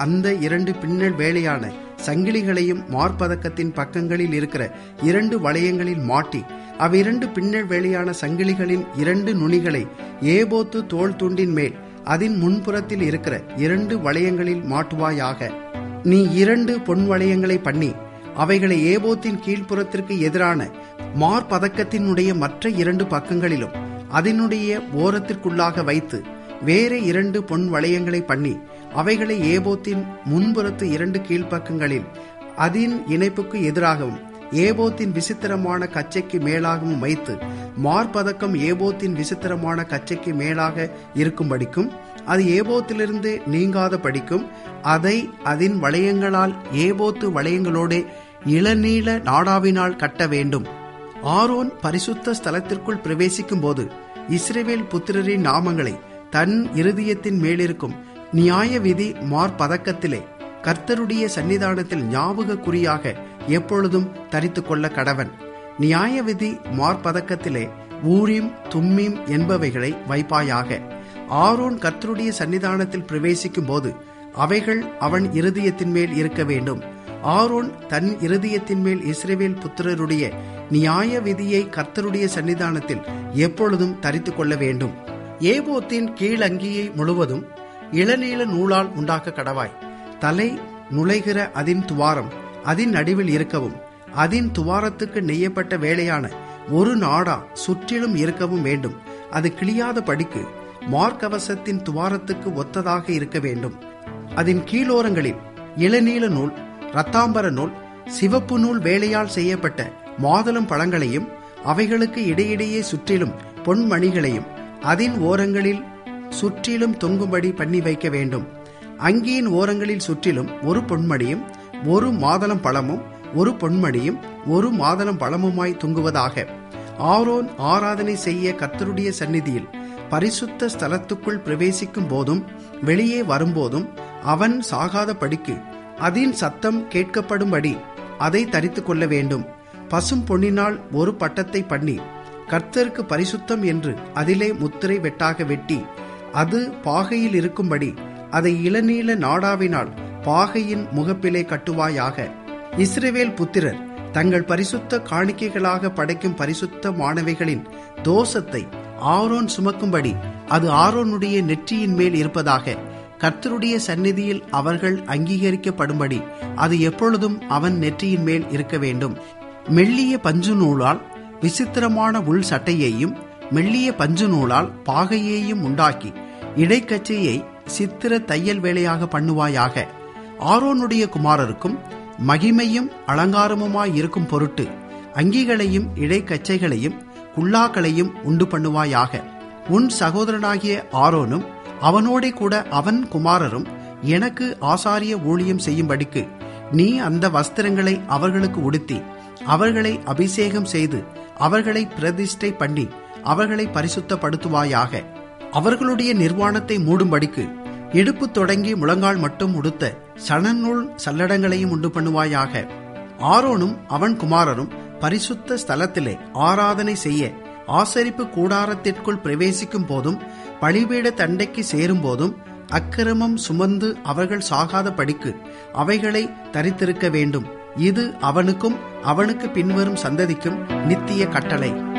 அந்த இரண்டு பின்னல் வேலையான சங்கிலிகளையும் மார்பதக்கத்தின் பக்கங்களில் இருக்கிற இரண்டு வளையங்களில் மாட்டி அவ்விரண்டு பின்னல் வேலையான சங்கிலிகளின் இரண்டு நுனிகளை ஏபோத்து தோல் துண்டின் மேல் அதன் முன்புறத்தில் இருக்கிற இரண்டு வளையங்களில் மாட்டுவாயாக நீ இரண்டு பொன் வளையங்களை பண்ணி அவைகளை ஏபோத்தின் கீழ்ப்புறத்திற்கு எதிரான மார்பதக்கத்தினுடைய மற்ற இரண்டு பக்கங்களிலும் அதனுடைய ஓரத்திற்குள்ளாக வைத்து வேறு இரண்டு பொன் வளையங்களை பண்ணி அவைகளை ஏபோத்தின் முன்புறத்து இரண்டு கீழ்ப்பக்கங்களில் அதன் இணைப்புக்கு எதிராகவும் ஏபோத்தின் விசித்திரமான கச்சைக்கு மேலாகவும் வைத்து மார்பதக்கம் ஏபோத்தின் விசித்திரமான கச்சைக்கு மேலாக இருக்கும்படிக்கும் அது ஏபோத்திலிருந்து நீங்காத படிக்கும் அதை அதன் வளையங்களால் ஏபோத்து வளையங்களோடு இளநீள நாடாவினால் கட்ட வேண்டும் ஆரோன் பரிசுத்த ஸ்தலத்திற்குள் பிரவேசிக்கும் போது இஸ்ரேவேல் புத்திரரின் நாமங்களை தன் இருதயத்தின் மேலிருக்கும் நியாய விதி மார்பதக்கத்திலே கர்த்தருடைய சன்னிதானத்தில் ஞாபக குறியாக எப்பொழுதும் தரித்து கொள்ள கடவன் நியாய விதி மார்பதக்கத்திலே ஊரிம் தும்மிம் என்பவைகளை வைப்பாயாக ஆரோன் கர்த்தருடைய சன்னிதானத்தில் பிரவேசிக்கும் போது அவைகள் அவன் இருதயத்தின் மேல் இருக்க வேண்டும் ஆரோன் தன் இருதயத்தின் மேல் இஸ்ரேவேல் புத்திரருடைய நியாய விதியை கர்த்தருடைய சன்னிதானத்தில் எப்பொழுதும் தரித்து கொள்ள வேண்டும் ஏபோத்தின் கீழங்கியை முழுவதும் இளநீல நூலால் உண்டாக்க கடவாய் தலை நுழைகிற அதின் துவாரம் அதின் நடுவில் இருக்கவும் அதின் துவாரத்துக்கு நெய்யப்பட்ட வேலையான ஒரு நாடா சுற்றிலும் இருக்கவும் வேண்டும் அது கிளியாத படிக்கு மார்க்கவசத்தின் துவாரத்துக்கு ஒத்ததாக இருக்க வேண்டும் அதன் கீழோரங்களில் இளநீல நூல் ரத்தாம்பர நூல் சிவப்பு நூல் வேலையால் செய்யப்பட்ட மாதுளம் பழங்களையும் அவைகளுக்கு இடையிடையே சுற்றிலும் பொன்மணிகளையும் அதன் ஓரங்களில் சுற்றிலும் தொங்கும்படி பண்ணி வைக்க வேண்டும் அங்கியின் ஓரங்களில் சுற்றிலும் ஒரு பொன்மணியும் ஒரு மாதளம் பழமும் ஒரு பொன்மணியும் ஒரு மாதளம் பழமுமாய் தொங்குவதாக ஆரோன் ஆராதனை செய்ய கர்த்தருடைய சந்நிதியில் பரிசுத்த ஸ்தலத்துக்குள் பிரவேசிக்கும் போதும் வெளியே வரும்போதும் அவன் சாகாத படிக்கு அதன் சத்தம் கேட்கப்படும்படி அதை தரித்து கொள்ள வேண்டும் பசும் பொன்னினால் ஒரு பட்டத்தை பண்ணி கர்த்தருக்கு பரிசுத்தம் என்று அதிலே முத்திரை வெட்டாக வெட்டி அது பாகையில் இருக்கும்படி அதை இளநீல நாடாவினால் பாகையின் முகப்பிலே கட்டுவாயாக இஸ்ரேவேல் புத்திரர் தங்கள் பரிசுத்த காணிக்கைகளாக படைக்கும் பரிசுத்த மாணவிகளின் தோஷத்தை ஆரோன் சுமக்கும்படி அது ஆரோனுடைய நெற்றியின் மேல் இருப்பதாக கர்த்தருடைய சந்நிதியில் அவர்கள் அங்கீகரிக்கப்படும்படி அது எப்பொழுதும் அவன் நெற்றியின் மேல் இருக்க வேண்டும் மெல்லிய பஞ்சு நூலால் விசித்திரமான உள் சட்டையையும் மெல்லிய பஞ்சு நூலால் பாகையையும் உண்டாக்கி இடைக்கச்சையை சித்திர தையல் வேலையாக பண்ணுவாயாக ஆரோனுடைய குமாரருக்கும் மகிமையும் அலங்காரமுமாய் இருக்கும் பொருட்டு அங்கிகளையும் இடைக்கச்சைகளையும் குல்லாக்களையும் உண்டு பண்ணுவாயாக உன் சகோதரனாகிய ஆரோனும் அவனோடே கூட அவன் குமாரரும் எனக்கு ஆசாரிய ஊழியம் செய்யும்படிக்கு நீ அந்த வஸ்திரங்களை அவர்களுக்கு உடுத்தி அவர்களை அபிஷேகம் செய்து அவர்களை பிரதிஷ்டை பண்ணி அவர்களை பரிசுத்தப்படுத்துவாயாக அவர்களுடைய நிர்வாணத்தை மூடும்படிக்கு இடுப்பு தொடங்கி முழங்கால் மட்டும் உடுத்த சணநூல் சல்லடங்களையும் உண்டு பண்ணுவாயாக ஆரோனும் அவன் குமாரரும் பரிசுத்த ஸ்தலத்திலே ஆராதனை செய்ய ஆசரிப்பு கூடாரத்திற்குள் பிரவேசிக்கும் போதும் பழிபீட தண்டைக்கு சேரும் போதும் அக்கிரமம் சுமந்து அவர்கள் சாகாத படிக்கு அவைகளை தரித்திருக்க வேண்டும் இது அவனுக்கும் அவனுக்கு பின்வரும் சந்ததிக்கும் நித்திய கட்டளை